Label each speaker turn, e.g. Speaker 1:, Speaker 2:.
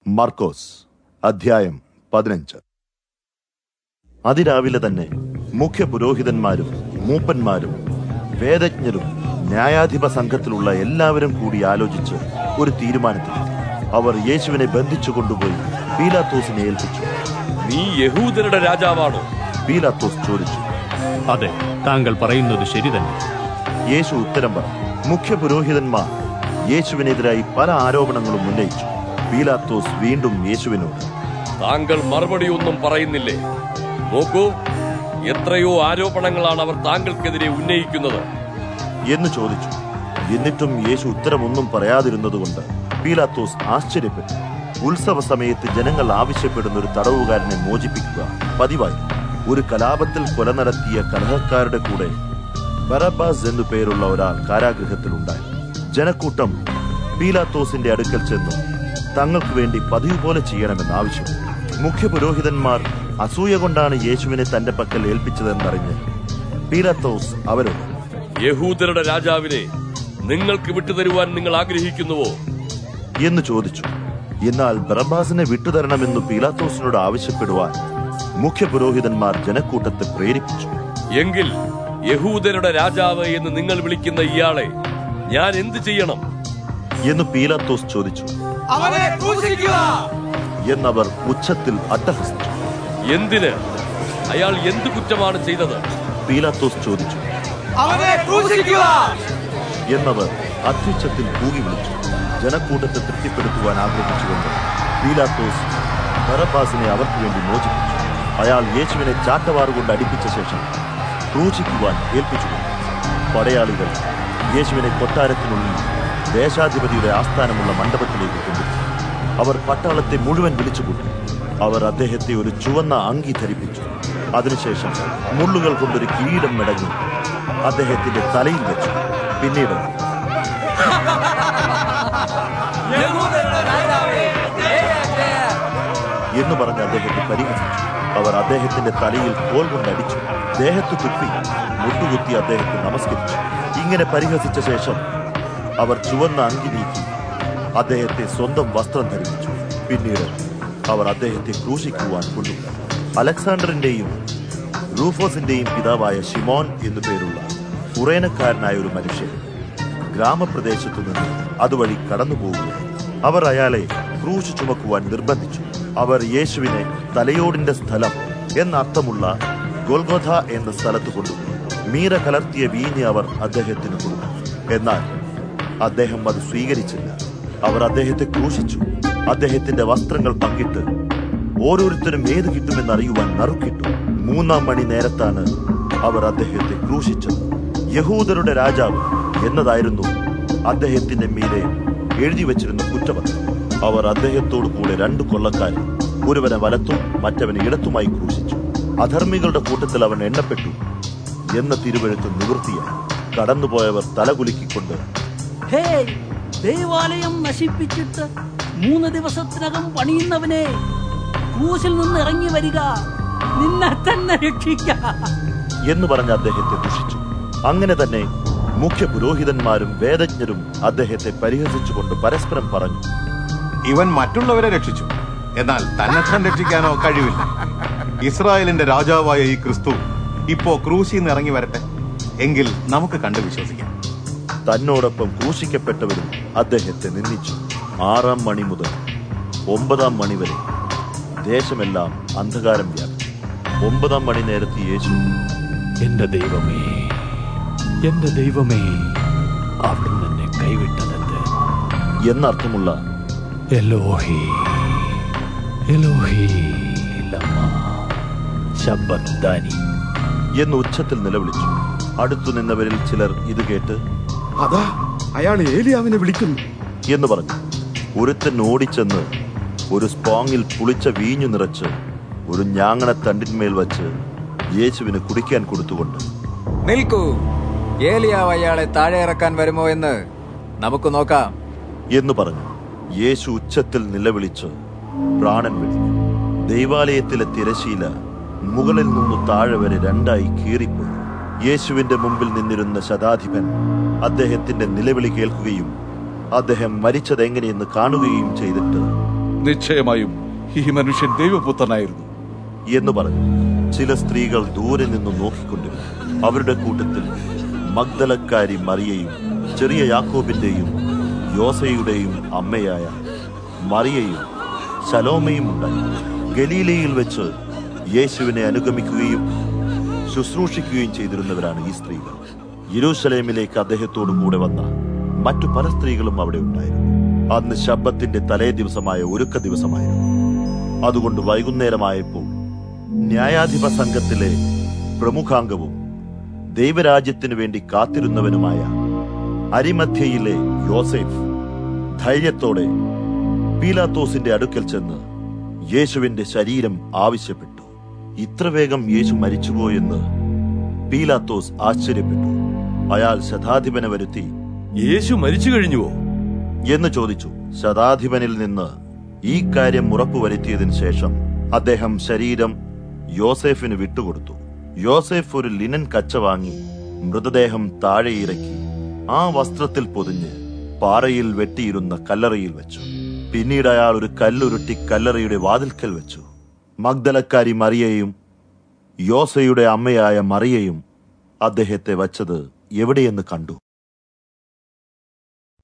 Speaker 1: മർക്കോസ് അധ്യായം പതിനഞ്ച് അതിരാവിലെ തന്നെ മുഖ്യ പുരോഹിതന്മാരും മൂപ്പന്മാരും വേദജ്ഞരും ന്യായാധിപ സംഘത്തിലുള്ള എല്ലാവരും കൂടി ആലോചിച്ച് ഒരു തീരുമാനത്തിൽ അവർ യേശുവിനെ ബന്ധിച്ചു കൊണ്ടുപോയി പീലാത്തോസിനെ ഏൽപ്പിച്ചു
Speaker 2: നീ യഹൂദരുടെ രാജാവാണോ
Speaker 1: പീലാത്തോസ് ചോദിച്ചു
Speaker 3: അതെ താങ്കൾ പറയുന്നത് ശരി തന്നെ
Speaker 1: യേശു ഉത്തരം പറഞ്ഞു മുഖ്യ പുരോഹിതന്മാർ യേശുവിനെതിരായി പല ആരോപണങ്ങളും ഉന്നയിച്ചു പീലാത്തോസ് വീണ്ടും യേശുവിനോട്
Speaker 2: താങ്കൾ മറുപടി ഒന്നും പറയുന്നില്ലേ നോക്കൂ എത്രയോ ആരോപണങ്ങളാണ് അവർ താങ്കൾക്കെതിരെ ഉന്നയിക്കുന്നത്
Speaker 1: എന്ന് ചോദിച്ചു എന്നിട്ടും യേശു ഉത്തരമൊന്നും പറയാതിരുന്നതുകൊണ്ട് പീലാത്തോസ് ആശ്ചര്യപ്പെട്ടു ഉത്സവ സമയത്ത് ജനങ്ങൾ ആവശ്യപ്പെടുന്ന ഒരു തടവുകാരനെ മോചിപ്പിക്കുക പതിവായി ഒരു കലാപത്തിൽ കൊല നടത്തിയ കലഹക്കാരുടെ കൂടെ ബറബാസ് എന്നു പേരുള്ള ഒരാൾ കാരാഗൃഹത്തിലുണ്ടായി ജനക്കൂട്ടം പീലാത്തോസിന്റെ അടുക്കൽ ചെന്നു തങ്ങൾക്ക് വേണ്ടി പതിവ് പോലെ ചെയ്യണമെന്ന് ആവശ്യപ്പെട്ടു മുഖ്യ പുരോഹിതന്മാർ അസൂയ കൊണ്ടാണ് യേശുവിനെ തന്റെ പക്കൽ ഏൽപ്പിച്ചതെന്നറിഞ്ഞ് പീലാത്തോസ് അവരോട്
Speaker 2: യഹൂദരുടെ രാജാവിനെ നിങ്ങൾക്ക് വിട്ടുതരുവാൻ നിങ്ങൾ ആഗ്രഹിക്കുന്നുവോ
Speaker 1: എന്ന് ചോദിച്ചു എന്നാൽ ബറബാസിനെ വിട്ടുതരണമെന്ന് പീലാത്തോസിനോട് ആവശ്യപ്പെടുവാൻ മുഖ്യ പുരോഹിതന്മാർ ജനക്കൂട്ടത്തെ പ്രേരിപ്പിച്ചു
Speaker 2: എങ്കിൽ യഹൂദരുടെ രാജാവ് എന്ന് നിങ്ങൾ വിളിക്കുന്ന ഇയാളെ ഞാൻ എന്ത് ചെയ്യണം
Speaker 1: എന്ന് പീലാത്തോസ് ചോദിച്ചു
Speaker 4: അവനെ ക്രൂശിക്കുക
Speaker 1: എന്നവർ ഉച്ചത്തിൽ അട്ടഹസിച്ചു
Speaker 2: എന്തിന് അയാൾ എന്ത് കുറ്റമാണ് ചെയ്തത്
Speaker 1: പീലാത്തോസ് ചോദിച്ചു
Speaker 4: അവനെ ക്രൂശിക്കുക
Speaker 1: എന്നവർ അത്യുച്ചത്തിൽ കൂകി വിളിച്ചു ജനക്കൂട്ടത്തെ തൃപ്തിപ്പെടുത്തുവാൻ ആഗ്രഹിച്ചുകൊണ്ട് പീലാത്തോസ് ബറബാസിനെ അവർക്ക് വേണ്ടി മോചിപ്പിച്ചു അയാൾ യേശുവിനെ ചാട്ടവാറുകൊണ്ട് അടിപ്പിച്ച ശേഷം ക്രൂശിക്കുവാൻ ഏൽപ്പിച്ചുകൊണ്ടു പടയാളികൾ യേശുവിനെ കൊട്ടാരത്തിനുള്ളിൽ ദേശാധിപതിയുടെ ആസ്ഥാനമുള്ള മണ്ഡപത്തിലേക്ക് കൊണ്ടുപോയി അവർ പട്ടാളത്തെ മുഴുവൻ വിളിച്ചുകൂട്ടി അവർ അദ്ദേഹത്തെ ഒരു ചുവന്ന അങ്കി ധരിപ്പിച്ചു അതിനുശേഷം മുള്ളുകൾ കൊണ്ടൊരു കിരീടം മെടങ്ങി അദ്ദേഹത്തിന്റെ തലയിൽ വെച്ചു പിന്നീട്
Speaker 4: യഹൂദരുടെ രാജാവേ ജയ ജയ
Speaker 1: എന്ന് പറഞ്ഞ് അദ്ദേഹത്തെ പരിഹസിച്ചു അവർ അദ്ദേഹത്തിന്റെ തലയിൽ കോൽ കൊണ്ട് അടിച്ചു ദേഹത്ത് തുപ്പി മുട്ടുകുത്തി അദ്ദേഹത്തെ നമസ്കരിച്ചു ഇങ്ങനെ പരിഹസിച്ച ശേഷം അവർ ചുവന്ന അങ്കി നീക്കി അദ്ദേഹത്തെ സ്വന്തം വസ്ത്രം ധരിപ്പിച്ചു പിന്നീട് അവർ അദ്ദേഹത്തെ ക്രൂശിക്കുവാൻ കൊണ്ടുപോയി അലക്സാണ്ടറിന്റെയും റൂഫോസിന്റെയും പിതാവായ ഷിമോൻ എന്നു പേരുള്ള കുറേനക്കാരനായ ഒരു മനുഷ്യൻ ഗ്രാമപ്രദേശത്തു നിന്ന് അതുവഴി കടന്നു പോകുകയായി അവർ അയാളെ ക്രൂശ് ചുമക്കുവാൻ നിർബന്ധിച്ചു അവർ യേശുവിനെ തലയോടിന്റെ സ്ഥലം എന്നർത്ഥമുള്ള ഗോൽഗോഥ എന്ന സ്ഥലത്ത് കൊണ്ടുപോയി മീര കലർത്തിയ വീഞ്ഞ് അവർ അദ്ദേഹത്തിന് കൊടുത്തു എന്നാൽ അദ്ദേഹം അത് സ്വീകരിച്ചില്ല അവർ അദ്ദേഹത്തെ ക്രൂശിച്ചു അദ്ദേഹത്തിന്റെ വസ്ത്രങ്ങൾ പങ്കിട്ട് ഓരോരുത്തരും ഏത് കിട്ടുമെന്ന് അറിയുവാൻ നറുക്കിട്ടു മൂന്നാം മണി നേരത്താണ് അവർ അദ്ദേഹത്തെ ക്രൂശിച്ചത് യഹൂദരുടെ രാജാവ് എന്നതായിരുന്നു അദ്ദേഹത്തിന്റെ മീതെ എഴുതി വച്ചിരുന്ന കുറ്റപത്രം അവർ അദ്ദേഹത്തോടു കൂടെ രണ്ടു കൊള്ളക്കാരെ ഒരുവനെ വലത്തും മറ്റവനെ ഇടത്തുമായി ക്രൂശിച്ചു അധർമ്മികളുടെ കൂട്ടത്തിൽ അവൻ എണ്ണപ്പെട്ടു എന്ന തിരുവഴുത്ത് നിവൃത്തിയായി കടന്നുപോയവർ തലകുലുക്കിക്കൊണ്ട്
Speaker 5: ഹേയ് ദേവാലയം നശിപ്പിച്ചിട്ട് മൂന്ന് ദിവസത്തിനകം പണിയുന്നവനെ ക്രൂശിൽ നിന്ന് ഇറങ്ങി വരിക നിന്നെ തന്നെ രക്ഷിക്ക
Speaker 1: എന്ന് പറഞ്ഞ് അദ്ദേഹത്തെ ദുഷിച്ചു അങ്ങനെ തന്നെ മുഖ്യ പുരോഹിതന്മാരും വേദജ്ഞരും അദ്ദേഹത്തെ പരിഹസിച്ചുകൊണ്ട് പരസ്പരം പറഞ്ഞു
Speaker 6: ഇവൻ മറ്റുള്ളവരെ രക്ഷിച്ചു എന്നാൽ തന്നെത്താൻ രക്ഷിക്കാനോ കഴിവില്ല ഇസ്രായേലിന്റെ രാജാവായ ഈ ക്രിസ്തു ഇപ്പോ ക്രൂശിൽ നിന്ന് ഇറങ്ങി വരട്ടെ എങ്കിൽ നമുക്ക് കണ്ടു വിശ്വസിക്കാം
Speaker 1: തന്നോടൊപ്പം ക്രൂശിക്കപ്പെട്ടവരും അദ്ദേഹത്തെ നിന്ദിച്ചു ആറാം മണി മുതൽ ഒമ്പതാം മണി വരെ ദേശമെല്ലാം അന്ധകാരം വ്യാപിച്ചു ഒമ്പതാം മണി നേരത്ത് യേശു
Speaker 3: എന്റെ ദൈവമേ എന്റെ ദൈവമേ അവിടുന്ന് എന്നെ കൈവിട്ടതെന്ത്
Speaker 1: എന്നർത്ഥമുള്ള
Speaker 3: എലോഹി എലോഹി ലമ്മ ശബ്ബത്താനി
Speaker 1: എന്ന് ഉച്ചത്തിൽ നിലവിളിച്ചു അടുത്തു നിന്നവരിൽ ചിലർ ഇത് കേട്ട്
Speaker 7: അതാ അയാൾ ഏലിയാവിനെ വിളിക്കുന്നു
Speaker 1: എന്ന് പറഞ്ഞു ഒരുത്തൻ ഓടിച്ചെന്ന് ഒരു സ്പോങ്ങിൽ പുളിച്ച വീഞ്ഞു നിറച്ച് ഒരു ഞാങ്ങണ തണ്ടിന്മേൽ വച്ച് യേശുവിന് കുടിക്കാൻ കൊടുത്തുകൊണ്ട്
Speaker 8: നിൽക്കൂ ഏലിയാവ് അയാളെ താഴെ ഇറക്കാൻ വരുമോ എന്ന് നമുക്ക് നോക്കാം
Speaker 1: എന്ന് പറഞ്ഞു യേശു ഉച്ചത്തിൽ നിലവിളിച്ച് പ്രാണൻ വെടിഞ്ഞു ദൈവാലയത്തിലെ തിരശീല മുകളിൽ നിന്നു താഴെ വരെ രണ്ടായി കീറിപ്പോയി യേശുവിന്റെ മുമ്പിൽ നിന്നിരുന്ന ശതാധിപൻ അദ്ദേഹത്തിന്റെ നിലവിളി കേൾക്കുകയും അദ്ദേഹം മരിച്ചതെങ്ങനെയെന്ന് കാണുകയും ചെയ്തിട്ട്
Speaker 9: നിശ്ചയമായും ഈ മനുഷ്യൻ ദൈവപുത്രനായിരുന്നു
Speaker 1: എന്ന് പറഞ്ഞു ചില സ്ത്രീകൾ ദൂരെ നിന്ന് നോക്കിക്കൊണ്ടിരുന്നു അവരുടെ കൂട്ടത്തിൽ മഗ്ദലക്കാരി മറിയയും ചെറിയ യാക്കോബിന്റെയും യോസയുടെയും അമ്മയായ മറിയയും ശലോമയും ഉണ്ടായി ഗലീലയിൽ വെച്ച് യേശുവിനെ അനുഗമിക്കുകയും ശുശ്രൂഷിക്കുകയും ചെയ്തിരുന്നവരാണ് ഈ സ്ത്രീകൾ യെരൂശലേമിലേക്ക് അദ്ദേഹത്തോടു കൂടെ വന്ന മറ്റു പല സ്ത്രീകളും അവിടെ ഉണ്ടായിരുന്നു അന്ന് ശബ്ദത്തിന്റെ തലേ ദിവസമായ ഒരുക്ക ദിവസമായിരുന്നു അതുകൊണ്ട് വൈകുന്നേരമായപ്പോൾ ന്യായാധിപ സംഘത്തിലെ പ്രമുഖാംഗവും ദൈവരാജ്യത്തിനു വേണ്ടി കാത്തിരുന്നവനുമായ അരിമധ്യയിലെ യോസെഫ് ധൈര്യത്തോടെ പീലാത്തോസിന്റെ അടുക്കൽ ചെന്ന് യേശുവിന്റെ ശരീരം ആവശ്യപ്പെട്ടു ഇത്ര വേഗം യേശു മരിച്ചുപോയെന്ന് പീലാത്തോസ് ആശ്ചര്യപ്പെട്ടു അയാൾ ശതാധിപനെ വരുത്തി
Speaker 2: യേശു മരിച്ചു കഴിഞ്ഞുവോ
Speaker 1: എന്ന് ചോദിച്ചു ശതാധിപനിൽ നിന്ന് ഈ കാര്യം ഉറപ്പുവരുത്തിയതിനു ശേഷം അദ്ദേഹം ശരീരം യോസേഫിന് വിട്ടുകൊടുത്തു യോസേഫ് ഒരു ലിനൻ കച്ച വാങ്ങി മൃതദേഹം താഴെ ഇറക്കി ആ വസ്ത്രത്തിൽ പൊതിഞ്ഞ് പാറയിൽ വെട്ടിയിരുന്ന കല്ലറയിൽ വെച്ചു പിന്നീട് അയാൾ ഒരു കല്ലുരുട്ടി കല്ലറയുടെ വാതിൽക്കൽ വെച്ചു മഗ്ദലക്കാരി മറിയയും യോസയുടെ അമ്മയായ മറിയയും അദ്ദേഹത്തെ വച്ചത് എവിടെയെന്ന് കണ്ടു